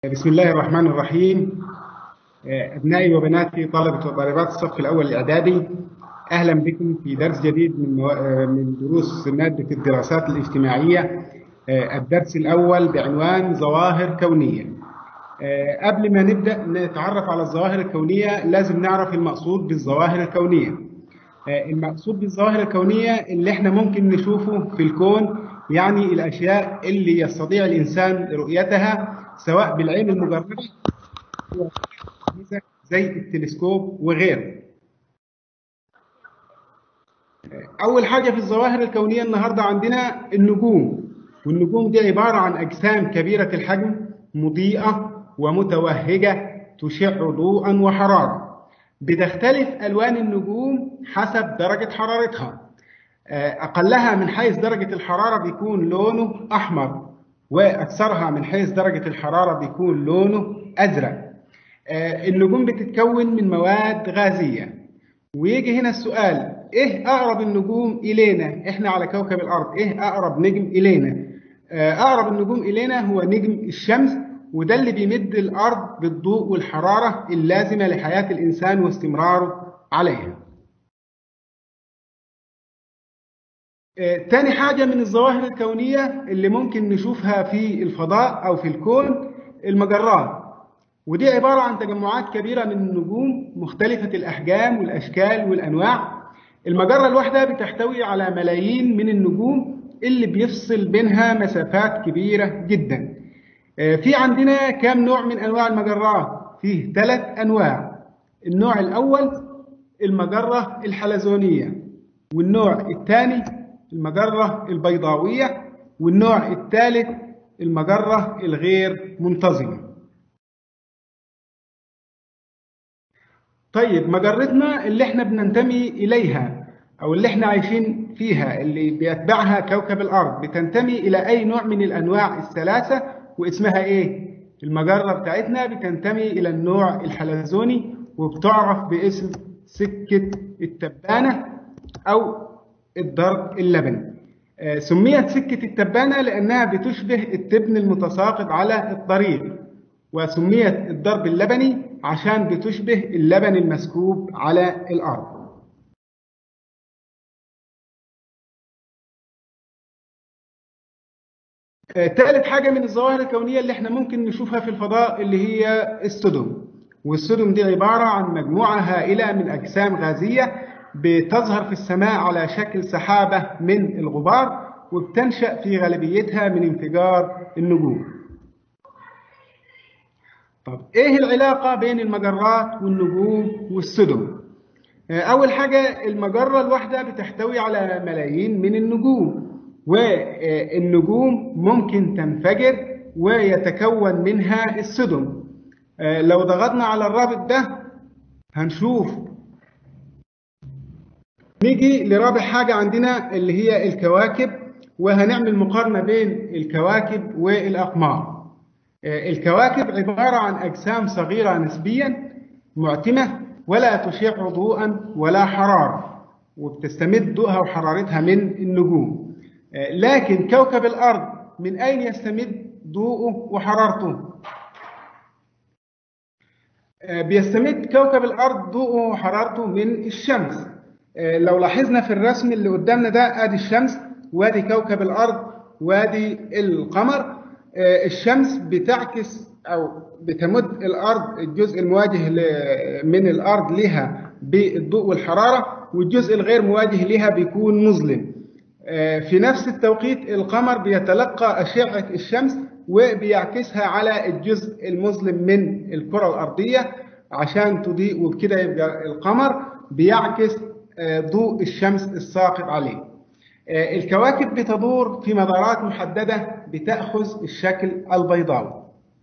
بسم الله الرحمن الرحيم أبنائي وبناتي طلبة وطالبات الصف الأول الإعدادي أهلا بكم في درس جديد من من دروس مادة الدراسات الاجتماعية الدرس الأول بعنوان ظواهر كونية قبل ما نبدأ نتعرف على الظواهر الكونية لازم نعرف المقصود بالظواهر الكونية المقصود بالظواهر الكونية اللي احنا ممكن نشوفه في الكون يعني الأشياء اللي يستطيع الإنسان رؤيتها سواء بالعين المجردة زي التلسكوب وغيره أول حاجة في الظواهر الكونية النهاردة عندنا النجوم والنجوم دي عبارة عن أجسام كبيرة الحجم مضيئة ومتوهجة تشع ضوءا وحرارة بتختلف ألوان النجوم حسب درجة حرارتها أقلها من حيث درجة الحرارة بيكون لونه أحمر وأكثرها من حيث درجة الحرارة بيكون لونه أزرق النجوم بتتكون من مواد غازية ويجي هنا السؤال إيه أقرب النجوم إلينا إحنا على كوكب الأرض إيه أقرب نجم إلينا أقرب النجوم إلينا هو نجم الشمس وده اللي بيمد الأرض بالضوء والحرارة اللازمة لحياة الإنسان واستمراره عليها تاني حاجة من الظواهر الكونية اللي ممكن نشوفها في الفضاء أو في الكون المجرات ودي عبارة عن تجمعات كبيرة من النجوم مختلفة الأحجام والأشكال والأنواع المجرة الواحدة بتحتوي على ملايين من النجوم اللي بيفصل بينها مسافات كبيرة جدا في عندنا كام نوع من أنواع المجرات فيه ثلاث أنواع النوع الأول المجرة الحلزونية والنوع الثاني المجرة البيضاوية والنوع الثالث المجرة الغير منتظمة طيب مجرتنا اللي احنا بننتمي إليها أو اللي احنا عايشين فيها اللي بيتبعها كوكب الأرض بتنتمي إلى أي نوع من الأنواع الثلاثة واسمها إيه؟ المجرة بتاعتنا بتنتمي إلى النوع الحلزوني وبتعرف باسم سكة التبانة أو الدرب اللبني سميت سكة التبانة لأنها بتشبه التبن المتساقط على الطريق وسميت الدرب اللبني عشان بتشبه اللبن المسكوب على الأرض ثالث حاجة من الظواهر الكونية اللي احنا ممكن نشوفها في الفضاء اللي هي السدم والسدم دي عبارة عن مجموعة هائلة من أجسام غازية بتظهر في السماء على شكل سحابة من الغبار وبتنشأ في غالبيتها من انفجار النجوم طب ايه العلاقة بين المجرات والنجوم والسدم اول حاجة المجرة الواحدة بتحتوي على ملايين من النجوم والنجوم ممكن تنفجر ويتكون منها السدم لو ضغطنا على الرابط ده هنشوف نيجي لرابع حاجة عندنا اللي هي الكواكب وهنعمل مقارنة بين الكواكب والأقمار الكواكب عبارة عن أجسام صغيرة نسبيا معتمة ولا تشع ضوءا ولا حرارة وبتستمد ضوءها وحرارتها من النجوم لكن كوكب الأرض من أين يستمد ضوءه وحرارته؟ بيستمد كوكب الأرض ضوءه وحرارته من الشمس لو لاحظنا في الرسم اللي قدامنا ده ادي الشمس وادي كوكب الارض وادي القمر الشمس بتعكس او بتمد الارض الجزء المواجه من الارض لها بالضوء والحراره والجزء الغير مواجه لها بيكون مظلم في نفس التوقيت القمر بيتلقى اشعه الشمس وبيعكسها على الجزء المظلم من الكره الارضيه عشان تضيء وبكده يبقى القمر بيعكس ضوء الشمس الساقط عليه الكواكب بتدور في مدارات محددة بتأخذ الشكل البيضاوي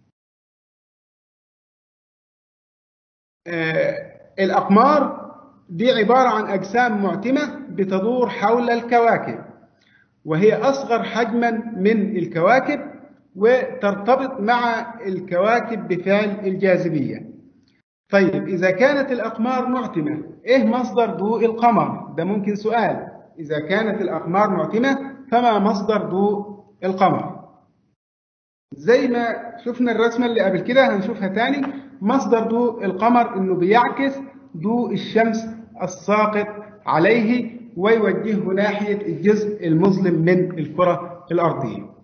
الأقمار دي عبارة عن أجسام معتمة بتدور حول الكواكب وهي أصغر حجما من الكواكب وترتبط مع الكواكب بفعل الجاذبية طيب إذا كانت الأقمار معتمة إيه مصدر ضوء القمر؟ ده ممكن سؤال إذا كانت الأقمار معتمة فما مصدر ضوء القمر؟ زي ما شفنا الرسمة اللي قبل كده هنشوفها تاني مصدر ضوء القمر انه بيعكس ضوء الشمس الساقط عليه ويوجهه ناحية الجزء المظلم من الكرة الأرضية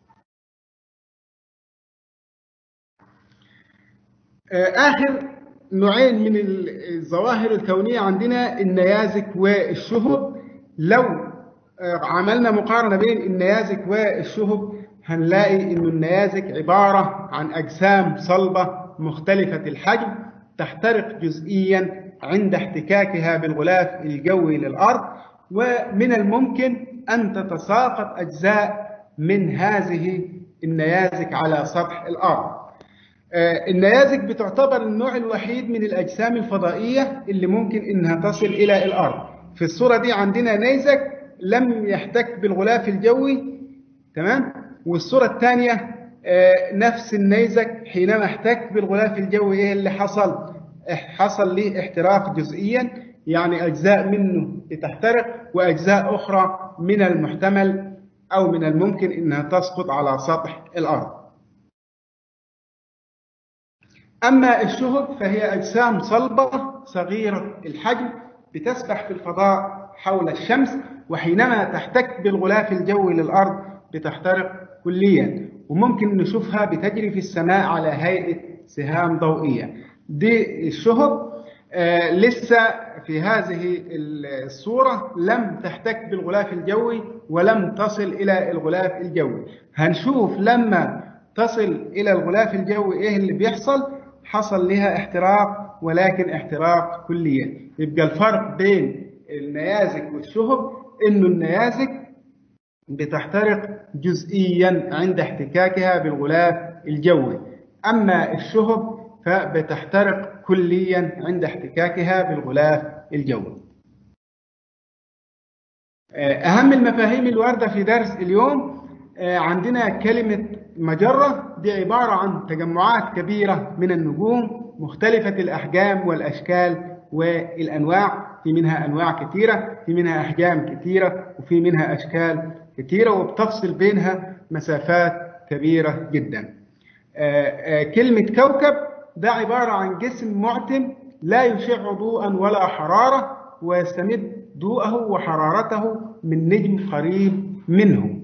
آخر نوعين من الظواهر الكونية عندنا النيازك والشهب لو عملنا مقارنة بين النيازك والشهب هنلاقي إن النيازك عبارة عن أجسام صلبة مختلفة الحجم تحترق جزئيا عند احتكاكها بالغلاف الجوي للأرض ومن الممكن أن تتساقط أجزاء من هذه النيازك على سطح الأرض النيازك بتعتبر النوع الوحيد من الأجسام الفضائية اللي ممكن إنها تصل إلى الأرض في الصورة دي عندنا نيزك لم يحتك بالغلاف الجوي تمام والصورة الثانية نفس النيزك حينما احتك بالغلاف الجوي ايه اللي حصل حصل له احتراق جزئيا يعني أجزاء منه تحترق وأجزاء أخرى من المحتمل أو من الممكن إنها تسقط على سطح الأرض أما الشهب فهي أجسام صلبة صغيرة الحجم بتسبح في الفضاء حول الشمس وحينما تحتك بالغلاف الجوي للأرض بتحترق كليا وممكن نشوفها بتجري في السماء على هيئة سهام ضوئية دي الشهب آه لسه في هذه الصورة لم تحتك بالغلاف الجوي ولم تصل إلى الغلاف الجوي هنشوف لما تصل إلى الغلاف الجوي إيه اللي بيحصل حصل لها احتراق ولكن احتراق كليا يبقى الفرق بين النيازك والشهب انه النيازك بتحترق جزئيا عند احتكاكها بالغلاف الجوي اما الشهب فبتحترق كليا عند احتكاكها بالغلاف الجوي اهم المفاهيم الوارده في درس اليوم عندنا كلمه مجرة دي عبارة عن تجمعات كبيرة من النجوم مختلفة الأحجام والأشكال والأنواع في منها أنواع كثيرة في منها أحجام كثيرة وفي منها أشكال كثيرة وبتفصل بينها مسافات كبيرة جدا كلمة كوكب ده عبارة عن جسم معتم لا يشع ضوءا ولا حرارة ويستمد ضوءه وحرارته من نجم قريب منه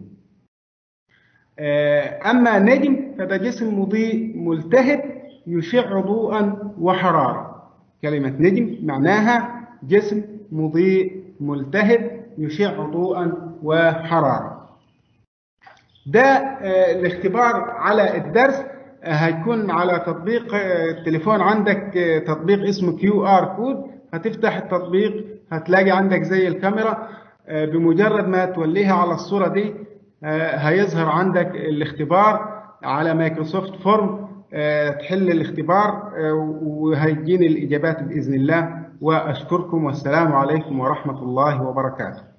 أما نجم فده جسم مضيء ملتهب يشع ضوءا وحرارة كلمة نجم معناها جسم مضيء ملتهب يشع ضوءا وحرارة ده الاختبار على الدرس هيكون على تطبيق التليفون عندك تطبيق اسمه كيو ار كود هتفتح التطبيق هتلاقي عندك زي الكاميرا بمجرد ما توليها على الصورة دي هيظهر عندك الاختبار على مايكروسوفت فورم تحل الاختبار وهيجيني الإجابات بإذن الله وأشكركم والسلام عليكم ورحمة الله وبركاته